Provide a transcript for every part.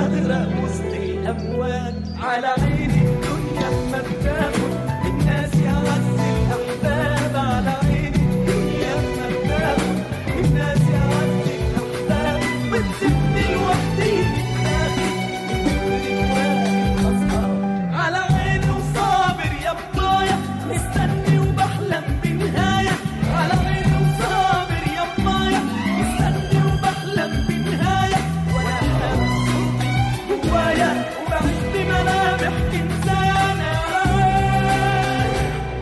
بغرق وسط الأمواج على عين الدنيا أما بتاخد الناس يعز الأحباب على عين الدنيا أما بتاخد الناس يعز الأحباب وتسيبني لوحدي على عيني وصابر يا بطايا مستني وبحلم بنهاية على عيني وصابر يا بطايا مستني وبحلم بنهاية وانا حاسس صوتي جوايا وبعيش بملامح انسان على عيني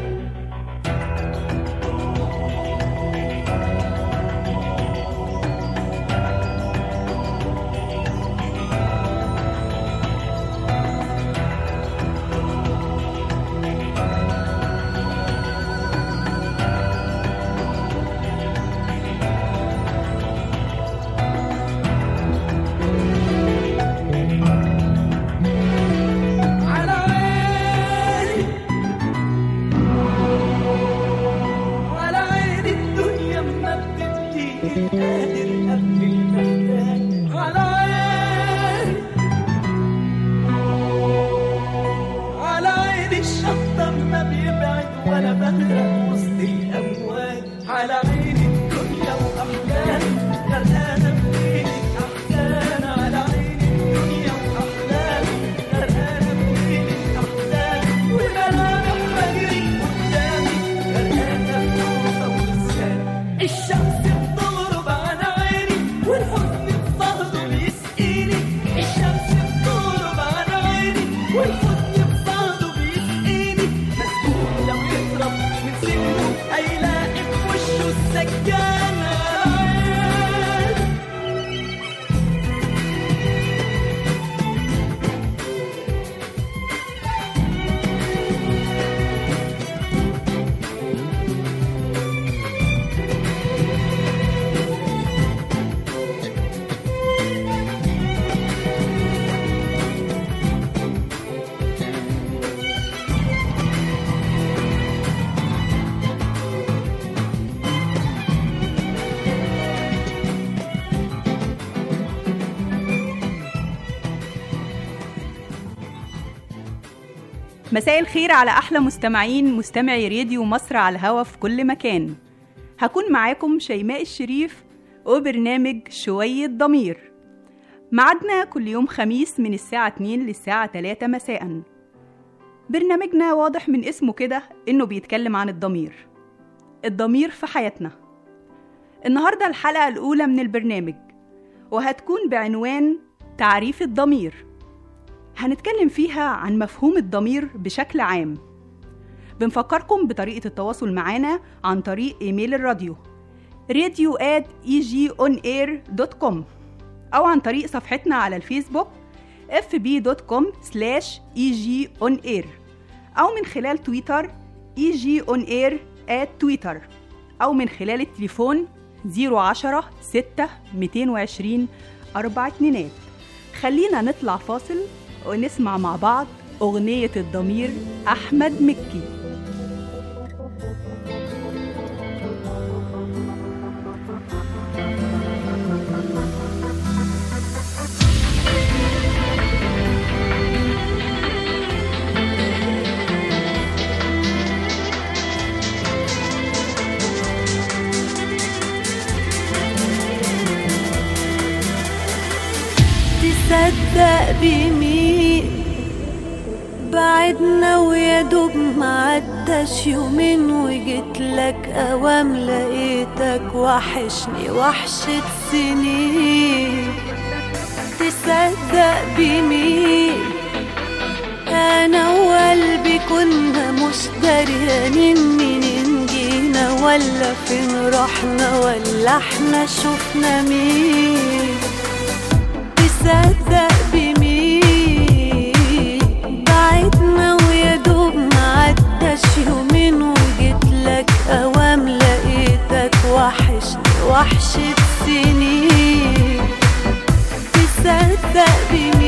على عيني على عيني الدنيا ما بتبكي قادر أقفل محتاج على عيني على عيني الشطة ما بيبعد ولا بغرق وسط الأمواج على عيني الدنيا وأحلامي غرقانة بليلة أحزان على عيني الدنيا وأحلامي غرقانة بليلة أحزان وملامح بجري قدامي غرقانة بنوصة ونسيان الشمس بتغرب على عيني والحزن بفضله بيسقيني الشمس بتغرب على عيني والحزن بفضله بيسقيني مسكون لو يضرب من سجنه هيلاقي في وشه السجانة مساء الخير على أحلى مستمعين مستمعي راديو مصر على الهوا في كل مكان هكون معاكم شيماء الشريف وبرنامج شوية ضمير معادنا كل يوم خميس من الساعة 2 للساعة 3 مساء برنامجنا واضح من اسمه كده إنه بيتكلم عن الضمير الضمير في حياتنا النهاردة الحلقة الأولى من البرنامج وهتكون بعنوان تعريف الضمير هنتكلم فيها عن مفهوم الضمير بشكل عام بنفكركم بطريقة التواصل معانا عن طريق إيميل الراديو radio at egonair.com أو عن طريق صفحتنا على الفيسبوك fb.com slash egonair أو من خلال تويتر egonair at twitter أو من خلال التليفون 010 6 220 أربع اتنينات خلينا نطلع فاصل ونسمع مع بعض أغنية الضمير أحمد مكي تصدق بمين بعدنا ويا دوب معداش يومين وجيت لك اوام لقيتك وحشني وحشة سنين تصدق بمين انا وقلبي كنا مش دريانين منين جينا ولا فين رحنا ولا احنا شفنا مين تصدق بمين بعدنا ويا دوب معداش يومين وجيت لك اوام لقيتك وحشني وحشة سنين تصدق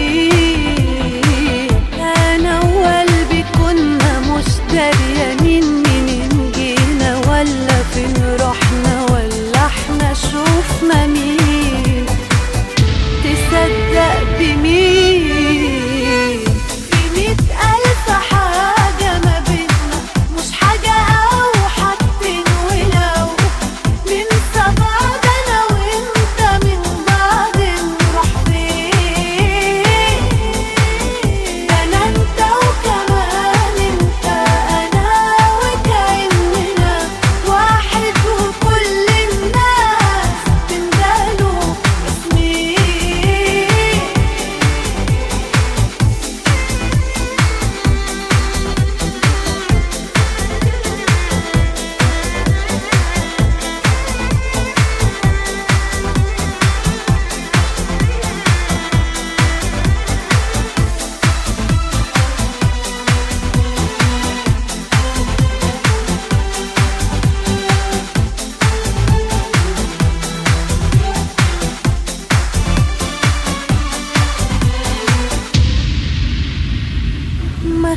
بمين انا وقلبي كنا مش دريانين منين جينا ولا فين رحنا ولا احنا شوفنا مين تصدق بمين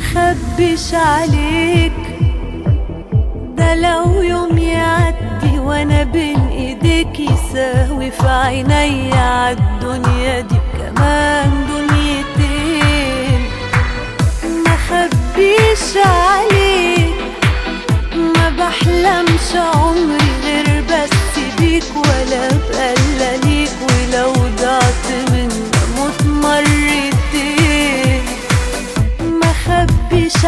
ما خبش عليك ده لو يوم يعدي وانا بين ايديك يساوي في عيني عالدنيا دي كمان دنيتين ما خبيش عليك ما بحلمش عمري غير بس بيك ولا بقلى ليك ولو ضعت من موت مرتين ما خبيش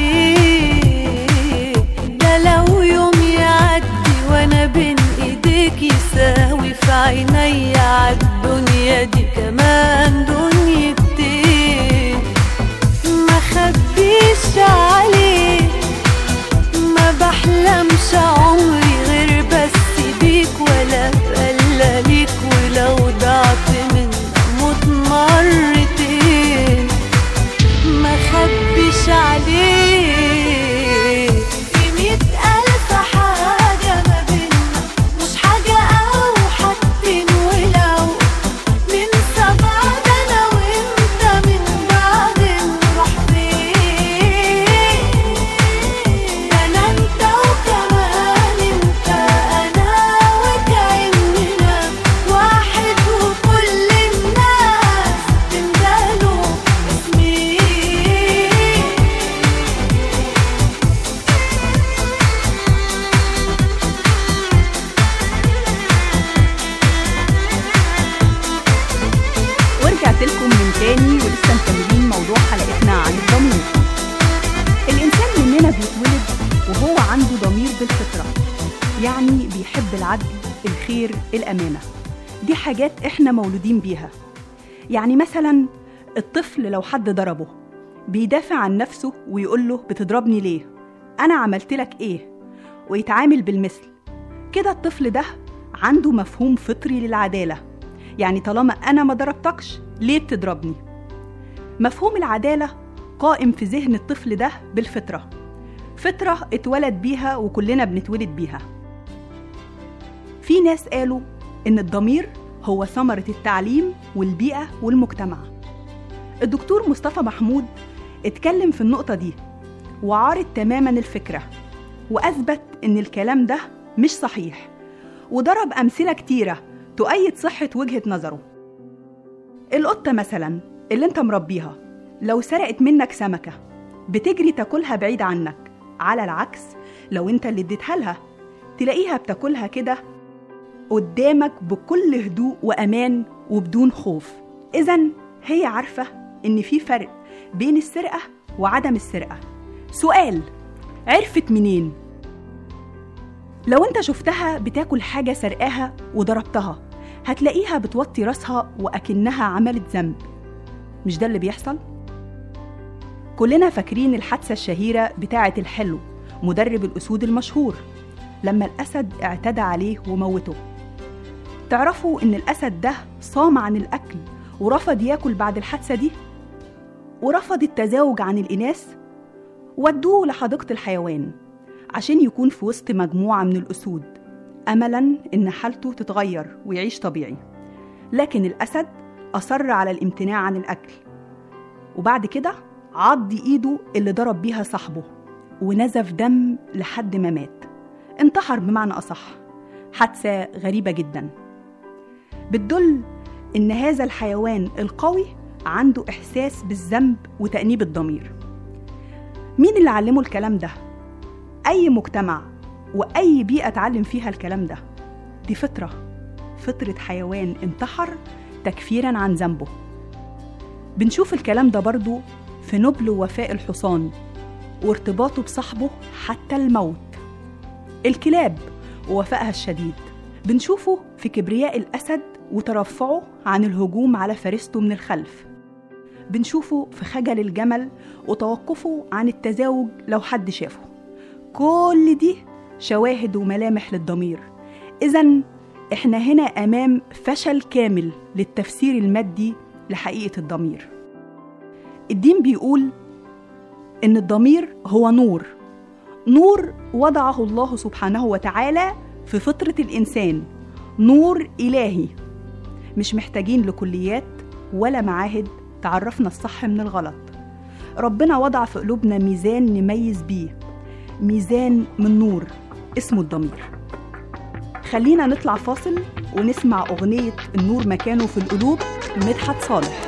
عليك ده لو يوم يعدي وانا بين ايديك يساوي في عيني عالدنيا دي كمان دنيتين ما خبيش عليك ما بحلمش عمري غير بس بيك ولا بقلى ليك ولو ضعت من موت مرتين ما خبيش عليك في مية ألف حاجة ما بينا مش حاجة أو حاجتين ولو ننسى بعض أنا وأنت من بعد نروح فين أنا أنت وكمان أنت أنا وكأننا واحد وكل الناس تندهلوا اسمي ورجعت لكم من تاني ولسه مكملين موضوع حلقتنا عن الضمير الإنسان مننا بيتولد وهو عنده ضمير بالفطرة يعني بيحب العدل الخير الأمانة دي حاجات إحنا مولودين بيها يعني مثلا الطفل لو حد ضربه بيدافع عن نفسه ويقول له بتضربني ليه أنا عملت لك إيه ويتعامل بالمثل كده الطفل ده عنده مفهوم فطري للعدالة يعني طالما أنا ما ضربتكش ليه بتضربني مفهوم العدالة قائم في ذهن الطفل ده بالفطرة فطرة اتولد بيها وكلنا بنتولد بيها في ناس قالوا إن الضمير هو ثمرة التعليم والبيئة والمجتمع الدكتور مصطفى محمود اتكلم في النقطة دي وعارض تماما الفكرة وأثبت إن الكلام ده مش صحيح وضرب أمثلة كتيرة تؤيد صحة وجهة نظره القطة مثلا اللي انت مربيها لو سرقت منك سمكة بتجري تاكلها بعيد عنك على العكس لو انت اللي اديتها لها تلاقيها بتاكلها كده قدامك بكل هدوء وأمان وبدون خوف إذا هي عارفة إن في فرق بين السرقة وعدم السرقة سؤال عرفت منين؟ لو انت شفتها بتاكل حاجة سرقاها وضربتها هتلاقيها بتوطي راسها وأكنها عملت ذنب مش ده اللي بيحصل؟ كلنا فاكرين الحادثة الشهيرة بتاعة الحلو مدرب الأسود المشهور لما الأسد اعتدى عليه وموته تعرفوا إن الأسد ده صام عن الأكل ورفض ياكل بعد الحادثة دي ورفض التزاوج عن الإناث ودوه لحديقة الحيوان عشان يكون في وسط مجموعة من الأسود أملا إن حالته تتغير ويعيش طبيعي لكن الأسد أصر على الامتناع عن الأكل وبعد كده عض إيده اللي ضرب بيها صاحبه ونزف دم لحد ما مات انتحر بمعنى أصح حادثة غريبة جدا بتدل إن هذا الحيوان القوي عنده إحساس بالذنب وتأنيب الضمير مين اللي علمه الكلام ده؟ أي مجتمع وأي بيئة اتعلم فيها الكلام ده دي فطرة فطرة حيوان انتحر تكفيرا عن ذنبه بنشوف الكلام ده برضو في نبل وفاء الحصان وارتباطه بصاحبه حتى الموت الكلاب ووفائها الشديد بنشوفه في كبرياء الأسد وترفعه عن الهجوم على فريسته من الخلف بنشوفه في خجل الجمل وتوقفه عن التزاوج لو حد شافه كل دي شواهد وملامح للضمير إذا إحنا هنا أمام فشل كامل للتفسير المادي لحقيقة الضمير الدين بيقول إن الضمير هو نور نور وضعه الله سبحانه وتعالى في فطرة الإنسان نور إلهي مش محتاجين لكليات ولا معاهد تعرفنا الصح من الغلط ربنا وضع في قلوبنا ميزان نميز بيه ميزان من نور اسمه الضمير خلينا نطلع فاصل ونسمع أغنية النور مكانه في القلوب مدحت صالح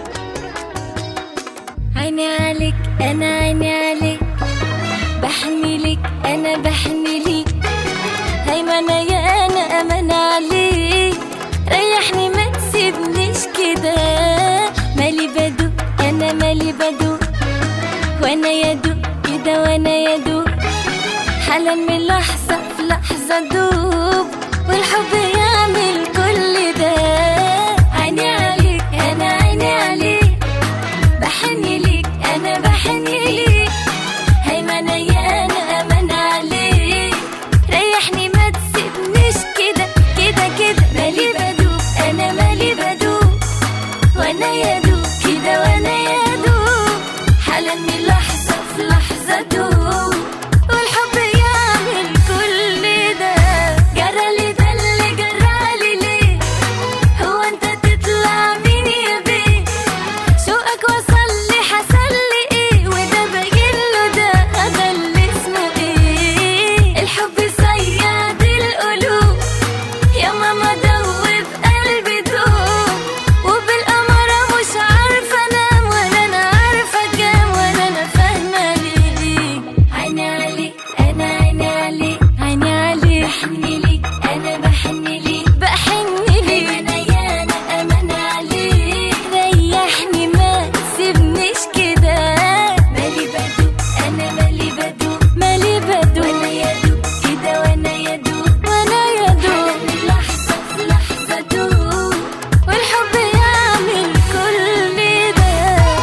عيني عليك انا عيني عليك بحني لك انا بحني ليك هيمنة يا انا امان عليك ريحني ما تسيبنيش كده مالي بدوق انا مالي بدوق وانا يدوق كده وانا يدوق حالا من لحظة في لحظة دوب والحب يعمل كل ده عيني عليك انا عيني عليك بحني ليك انا بحني ليك هيمنة يا انا امان عليك ريحني ما تسيبنيش كده كده كده مالي بدوب انا مالي بدوب وانا يدوب كده وانا يدوب حالا من لحظة في لحظة دوب والحب يعمل كل ده جرالي ده اللي جرالي ليه هو انت تطلع مين يا بيه شوقك وصل لي حصل لي ايه وده باين له ده ده اللي اسمه ايه الحب صياد القلوب يا ماما دوب قلبي دوب وبالقمرة مش عارفة انام ولا انا عارفة كام ولا انا فاهمة ليه عيني عليك انا عيني عليك عيني عليك بحني ليك انا بحني ليك بحني ليك انا يا انا امان عليك ريحني ما تسيبنيش كده مالي بدوب انا مالي بدوب مالي بدوب وانا يدوب كده وانا يدوب وانا يدوب من لحظة في لحظة دوب والحب يعمل كل ده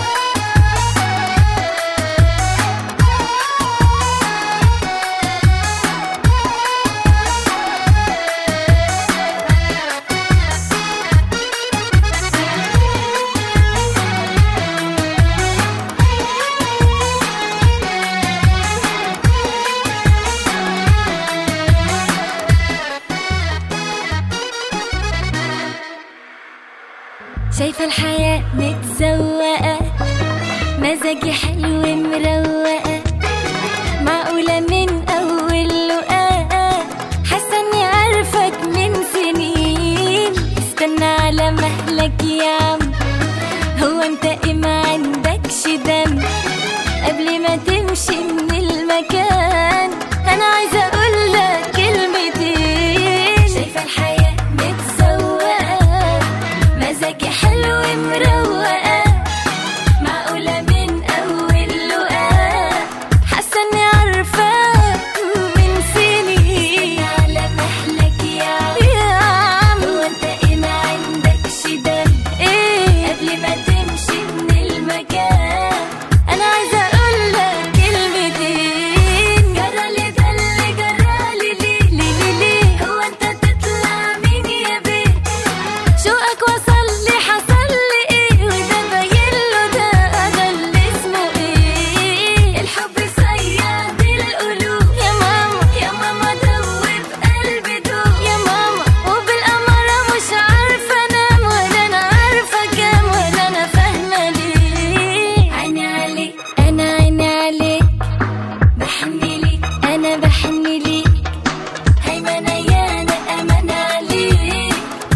شايفة الحياة متزوقة مزاجي حلو مروقة معقولة من أول لقاء حاسة إني عارفك من سنين استنى على مهلك يا عم هو أنت إيه ما عندكش دم قبل ما تمشي من المكان أنا عايزة أقول لك كلمتين شايفة الحياة متسوقة مزاجي حلو مروقة معقولة من أول لقاء حاسة إني عارفاك من سنين على مهلك يا عم يا عم هو أنت إيه ما عندكش دم إيه قبل ما تمشي من المكان أنا عايزة أقول لك كلمتين جرالي ده اللي جرالي ليه ليه ليه ليه هو أنت تطلع مين يا بيه شوقك وصل لي حصل لي ايه وده باين له ده ده اللي اسمه ايه الحب صياد القلوب يا ماما يا ماما دوب قلبي دوب يا ماما وبالقمرة مش عارفة انام ولا انا عارفة كام ولا انا فاهمة ليه عيني عليك انا عيني عليك بحني ليك انا بحني ليك هيمنة يا انا امان عليك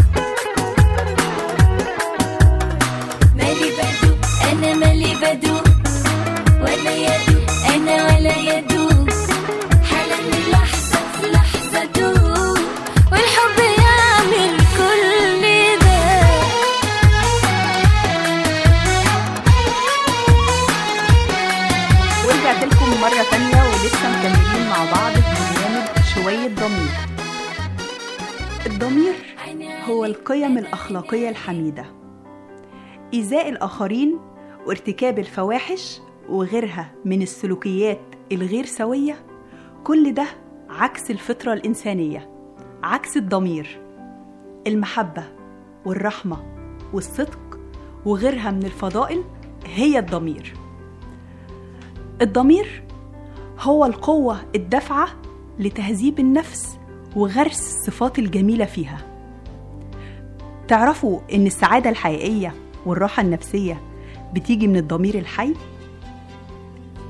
مالي بدوب انا مالي بدوب ولا يدوب انا ولا يدوب حالا من لحظة في لحظة دوب والحب يعمل كل ده ورجعت لكم مرة تانية ولسه مكملين مع بعض في برنامج شوية ضمير الضمير هو القيم الأخلاقية الحميدة إيذاء الآخرين وارتكاب الفواحش وغيرها من السلوكيات الغير سوية كل ده عكس الفطرة الإنسانية عكس الضمير المحبة والرحمة والصدق وغيرها من الفضائل هي الضمير الضمير هو القوة الدافعة لتهذيب النفس وغرس الصفات الجميلة فيها تعرفوا إن السعادة الحقيقية والراحة النفسية بتيجي من الضمير الحي؟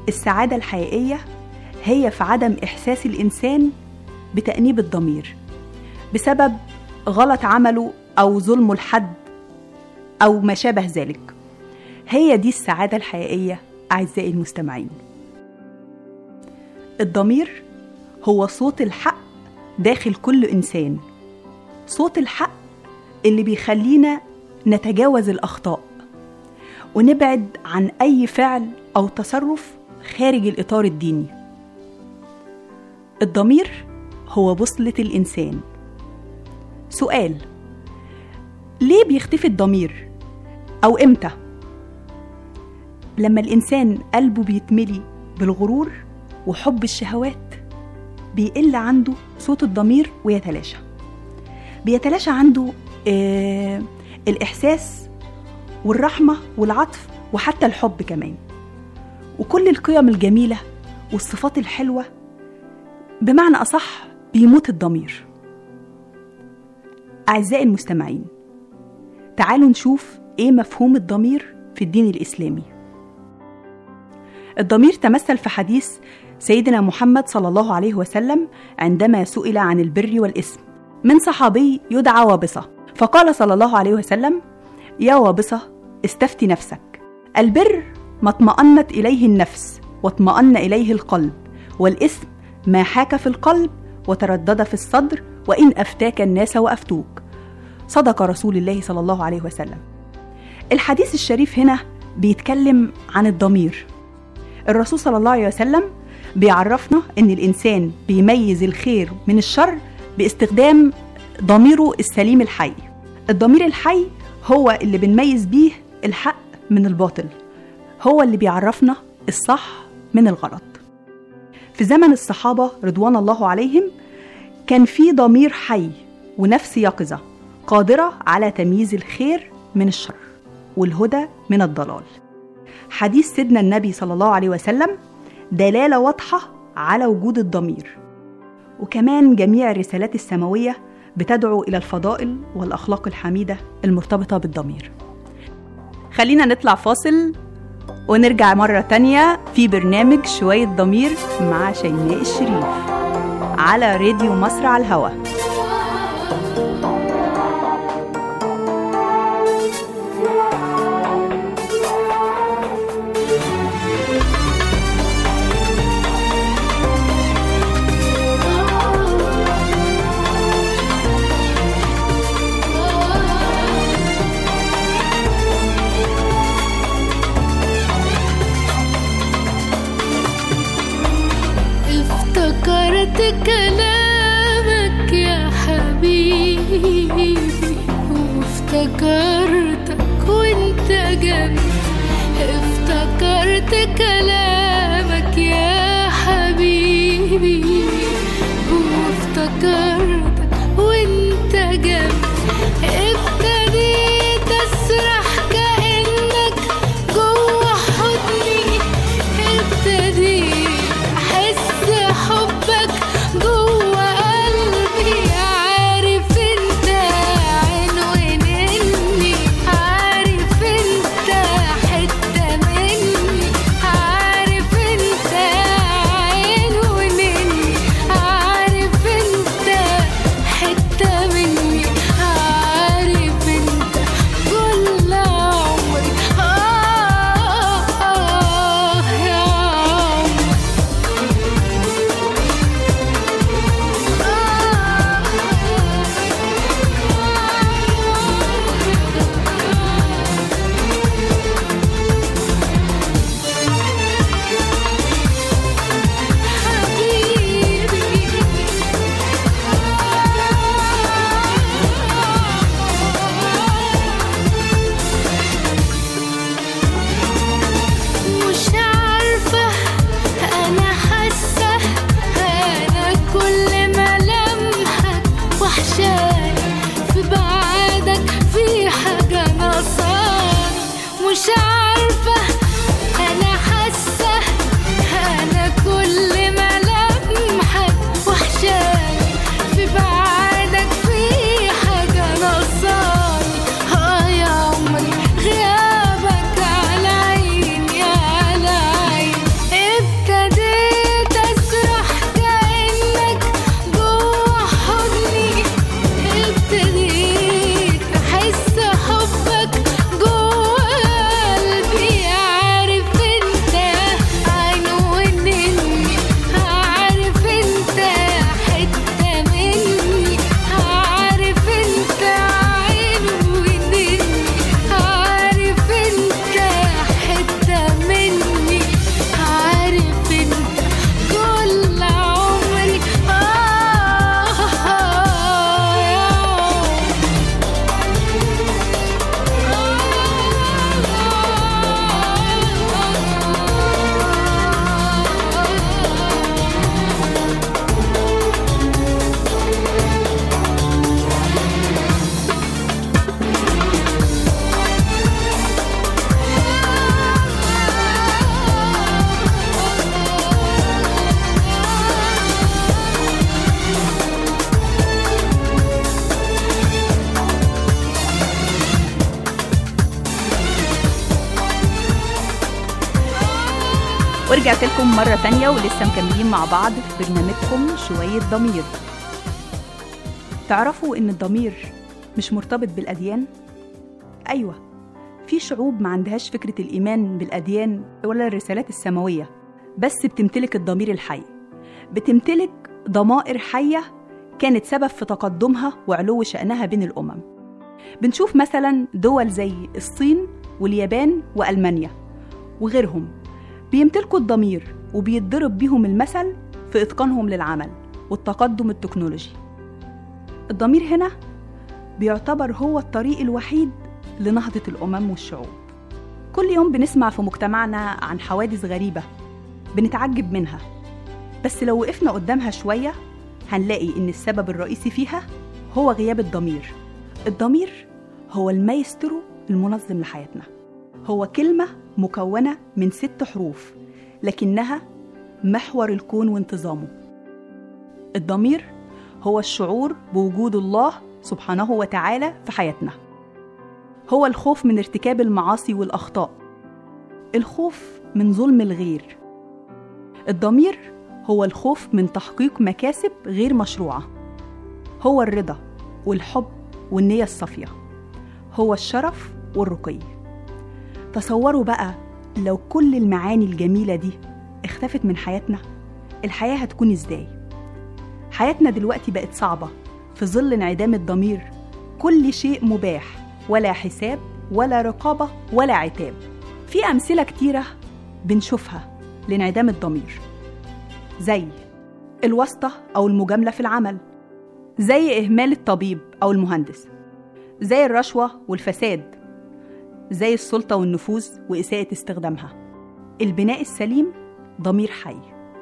السعادة الحقيقية هي في عدم إحساس الإنسان بتأنيب الضمير بسبب غلط عمله أو ظلمه لحد أو ما شابه ذلك هي دي السعادة الحقيقية أعزائي المستمعين الضمير هو صوت الحق داخل كل إنسان صوت الحق اللي بيخلينا نتجاوز الأخطاء ونبعد عن أي فعل أو تصرف خارج الإطار الديني الضمير هو بوصلة الإنسان سؤال ليه بيختفي الضمير أو إمتى؟ لما الإنسان قلبه بيتملي بالغرور وحب الشهوات بيقل عنده صوت الضمير ويتلاشى بيتلاشى عنده آه الإحساس والرحمة والعطف وحتى الحب كمان وكل القيم الجميلة والصفات الحلوة بمعنى أصح بيموت الضمير أعزائي المستمعين تعالوا نشوف إيه مفهوم الضمير في الدين الإسلامي الضمير تمثل في حديث سيدنا محمد صلى الله عليه وسلم عندما سئل عن البر والإثم من صحابي يدعى وابصة فقال صلى الله عليه وسلم يا وابصة استفتي نفسك البر ما اطمأنت إليه النفس واطمأن إليه القلب والإثم ما حاك في القلب وتردد في الصدر وإن أفتاك الناس وأفتوك صدق رسول الله صلى الله عليه وسلم الحديث الشريف هنا بيتكلم عن الضمير الرسول صلى الله عليه وسلم بيعرفنا ان الانسان بيميز الخير من الشر باستخدام ضميره السليم الحي الضمير الحي هو اللي بنميز بيه الحق من الباطل هو اللي بيعرفنا الصح من الغلط في زمن الصحابة رضوان الله عليهم كان في ضمير حي ونفس يقظة قادرة على تمييز الخير من الشر والهدى من الضلال حديث سيدنا النبي صلى الله عليه وسلم دلالة واضحة على وجود الضمير وكمان جميع الرسالات السماوية بتدعو إلى الفضائل والأخلاق الحميدة المرتبطة بالضمير خلينا نطلع فاصل ونرجع مرة تانية في برنامج شوية ضمير مع شيماء الشريف على راديو مصر على الهوا افتكرت كلامك يا حبيبي وافتكرتك وانت جنبي افتكرت كلامك يا حبيبي وافتكرتك وانت جنبي ابتديت اسرح كأنك جوه حضني ابتديت احس حبك جوه قلبي عارف انت عنوانني عارف انت حته مني عارف ورجعت لكم مرة تانية ولسه مكملين مع بعض في برنامجكم شوية ضمير تعرفوا إن الضمير مش مرتبط بالأديان؟ أيوة في شعوب ما عندهاش فكرة الإيمان بالأديان ولا الرسالات السماوية بس بتمتلك الضمير الحي بتمتلك ضمائر حية كانت سبب في تقدمها وعلو شأنها بين الأمم بنشوف مثلا دول زي الصين واليابان وألمانيا وغيرهم بيمتلكوا الضمير وبيتضرب بيهم المثل في إتقانهم للعمل والتقدم التكنولوجي الضمير هنا بيعتبر هو الطريق الوحيد لنهضة الأمم والشعوب كل يوم بنسمع في مجتمعنا عن حوادث غريبة بنتعجب منها بس لو وقفنا قدامها شوية هنلاقي إن السبب الرئيسي فيها هو غياب الضمير الضمير هو المايسترو المنظم لحياتنا هو كلمة مكونة من ست حروف لكنها محور الكون وانتظامه الضمير هو الشعور بوجود الله سبحانه وتعالى في حياتنا هو الخوف من ارتكاب المعاصي والأخطاء الخوف من ظلم الغير الضمير هو الخوف من تحقيق مكاسب غير مشروعة هو الرضا والحب والنية الصافية هو الشرف والرقي تصوروا بقى لو كل المعاني الجميلة دي اختفت من حياتنا الحياة هتكون ازاي؟ حياتنا دلوقتي بقت صعبة في ظل انعدام الضمير كل شيء مباح ولا حساب ولا رقابة ولا عتاب في أمثلة كتيرة بنشوفها لانعدام الضمير زي الواسطة أو المجاملة في العمل زي إهمال الطبيب أو المهندس زي الرشوة والفساد زي السلطة والنفوذ وإساءة استخدامها البناء السليم ضمير حي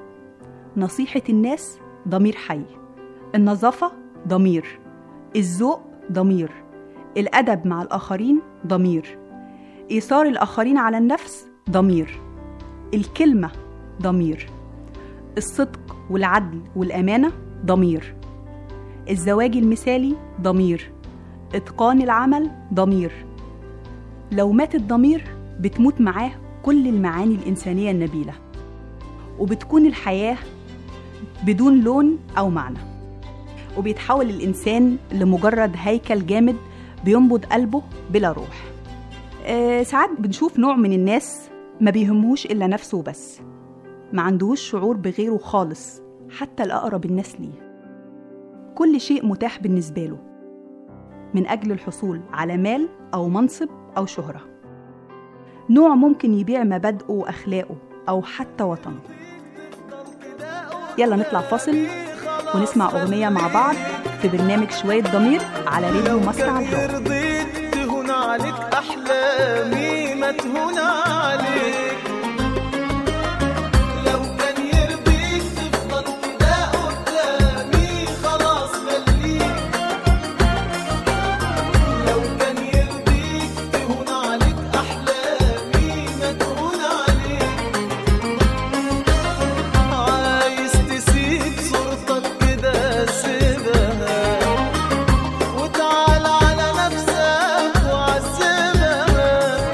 نصيحة الناس ضمير حي النظافة ضمير الذوق ضمير الأدب مع الآخرين ضمير إيثار الآخرين على النفس ضمير الكلمة ضمير الصدق والعدل والأمانة ضمير الزواج المثالي ضمير إتقان العمل ضمير لو مات الضمير بتموت معاه كل المعاني الإنسانية النبيلة وبتكون الحياة بدون لون أو معنى وبيتحول الإنسان لمجرد هيكل جامد بينبض قلبه بلا روح آه ساعات بنشوف نوع من الناس ما بيهمهوش إلا نفسه وبس ما عندهوش شعور بغيره خالص حتى الأقرب الناس ليه كل شيء متاح بالنسبة له من أجل الحصول على مال أو منصب أو شهرة نوع ممكن يبيع مبادئه وأخلاقه أو حتى وطنه يلا نطلع فاصل ونسمع أغنية مع بعض في برنامج شوية ضمير على راديو مصر على الهواء رضيت تهون عليك احلامي ما تهون عليك لو كان يرضيك تفضل كده قدامي خلاص خليك لو كان يرضيك تهون عليك احلامي ما تهون عليك عايز تسيب صورتك كده سيبها وتعال على نفسك وعذبها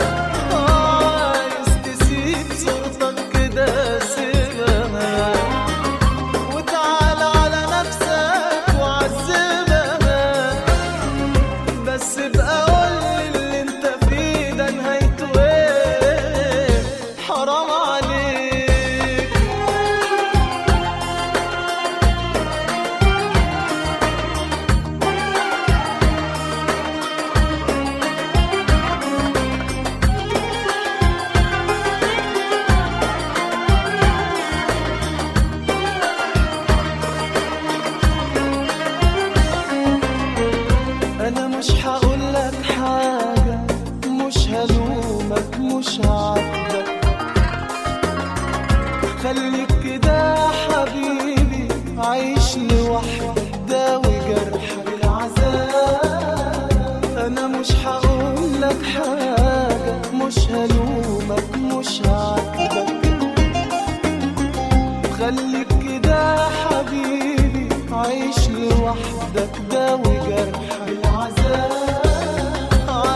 عايز تسيب صورتك كده سيبها وتعال على نفسك وعذبها بس بقى قولي اللي انت فيه ده نهايته ايه حرام عليك انا مش هقولك حاجة مش هلومك مش هعاتبك خليك كده يا حبيبي عايش لوحدك داوي جرحك العذاب انا مش هقولك حاجة مش هلومك مش هعاتبك خليك كده يا حبيبي عايش لوحدك داوي جرح العذاب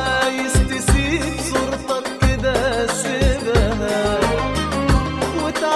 عايز تسيب صورتك كده سيبها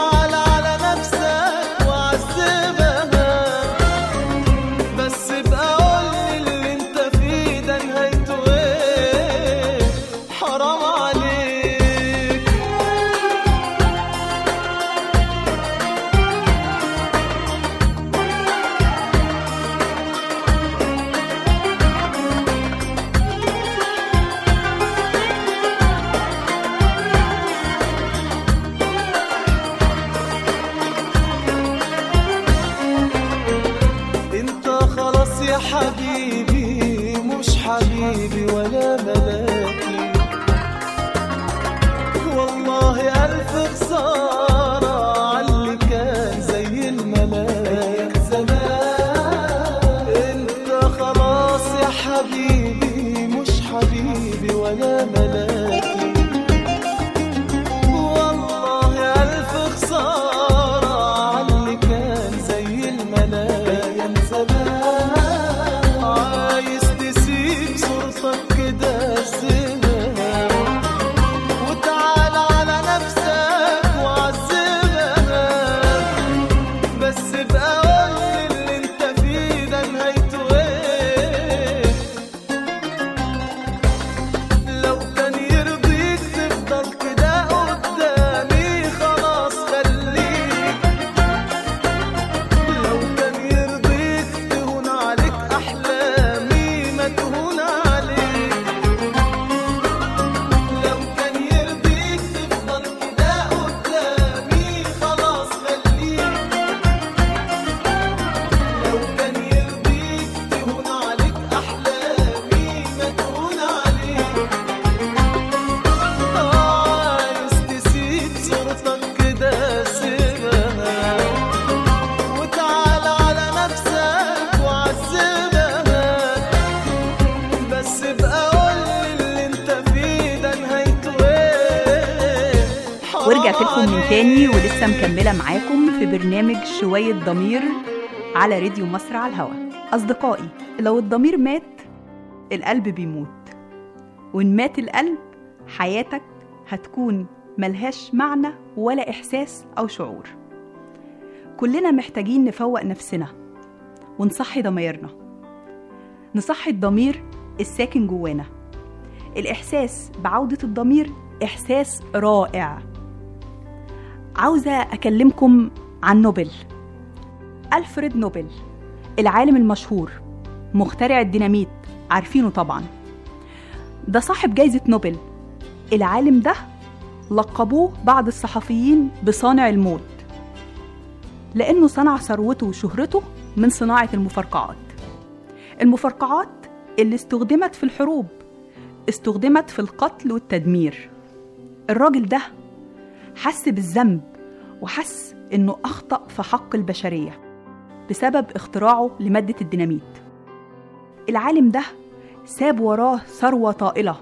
صورتك كده سيبها وتعال على نفسك وعذبها بس بقى قولي اللي انت فيه ده نهايته ايه ورجعت لكم من تاني ولسه مكملة معاكم في برنامج شوية ضمير على راديو مصر على الهوا أصدقائي لو الضمير مات القلب بيموت وإن مات القلب حياتك هتكون ملهاش معنى ولا إحساس أو شعور كلنا محتاجين نفوق نفسنا ونصحي ضميرنا نصحي الضمير الساكن جوانا الإحساس بعودة الضمير إحساس رائع عاوزة أكلمكم عن نوبل ألفريد نوبل العالم المشهور مخترع الديناميت عارفينه طبعا ده صاحب جايزة نوبل العالم ده لقبوه بعض الصحفيين بصانع الموت لأنه صنع ثروته وشهرته من صناعة المفرقعات المفرقعات اللي استخدمت في الحروب استخدمت في القتل والتدمير الراجل ده حس بالذنب وحس انه اخطا في حق البشريه بسبب اختراعه لماده الديناميت العالم ده ساب وراه ثروه طائله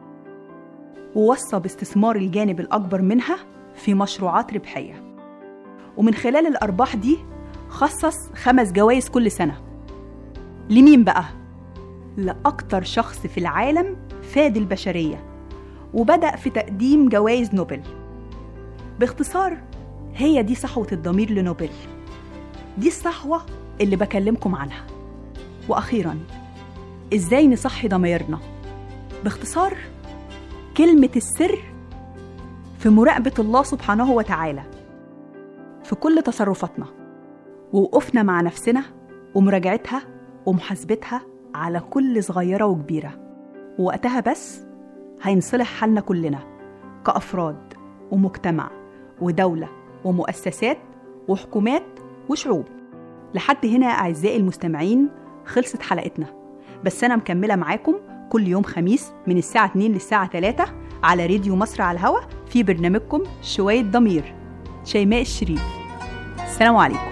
ووصى باستثمار الجانب الاكبر منها في مشروعات ربحيه ومن خلال الارباح دي خصص خمس جوائز كل سنه لمين بقى لاكتر شخص في العالم فاد البشريه وبدا في تقديم جوائز نوبل باختصار هي دي صحوة الضمير لنوبل دي الصحوة اللي بكلمكم عنها وأخيرا إزاي نصحي ضميرنا باختصار كلمة السر في مراقبة الله سبحانه وتعالى في كل تصرفاتنا ووقوفنا مع نفسنا ومراجعتها ومحاسبتها على كل صغيرة وكبيرة ووقتها بس هينصلح حالنا كلنا كأفراد ومجتمع ودولة ومؤسسات وحكومات وشعوب لحد هنا أعزائي المستمعين خلصت حلقتنا بس أنا مكملة معاكم كل يوم خميس من الساعة 2 للساعة 3 على راديو مصر على الهوا في برنامجكم شوية ضمير شيماء الشريف السلام عليكم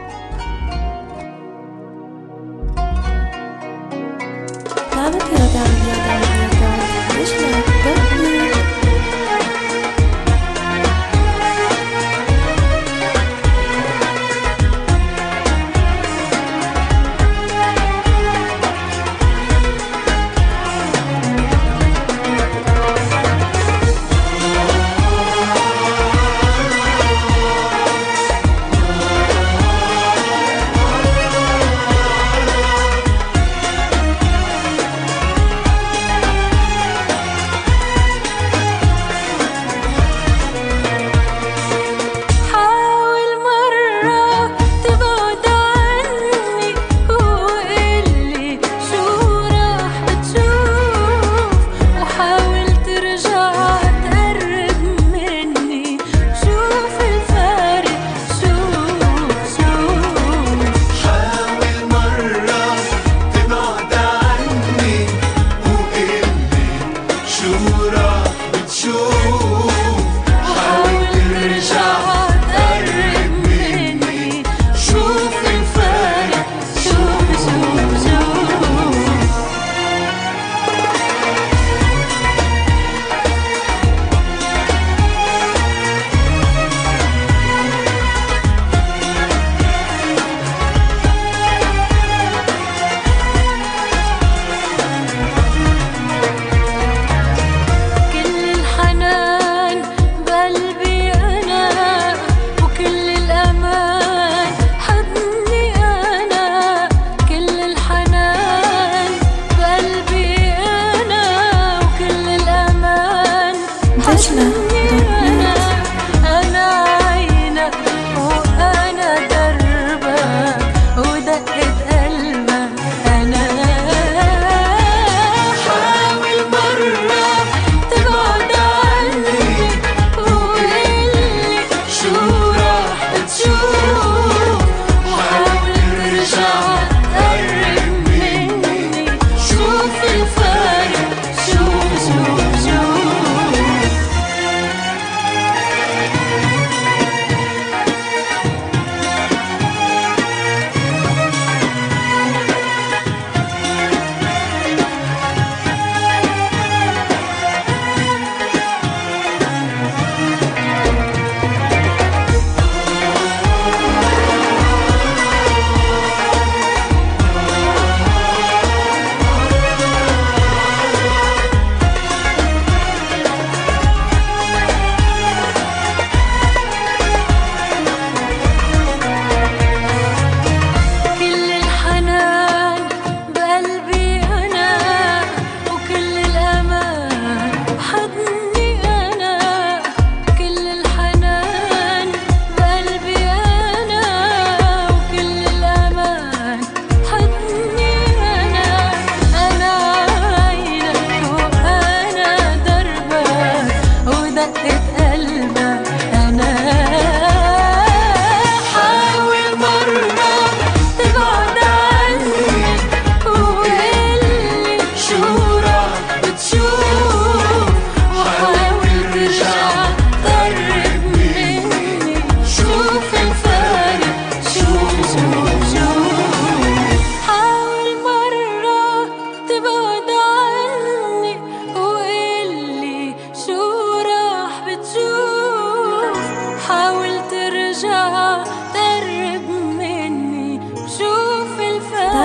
تعبت يا تعبت يا تعبت يا تعبت ليش لا تضربني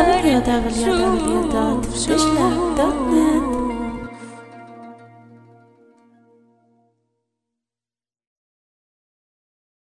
www.www.frischlach.net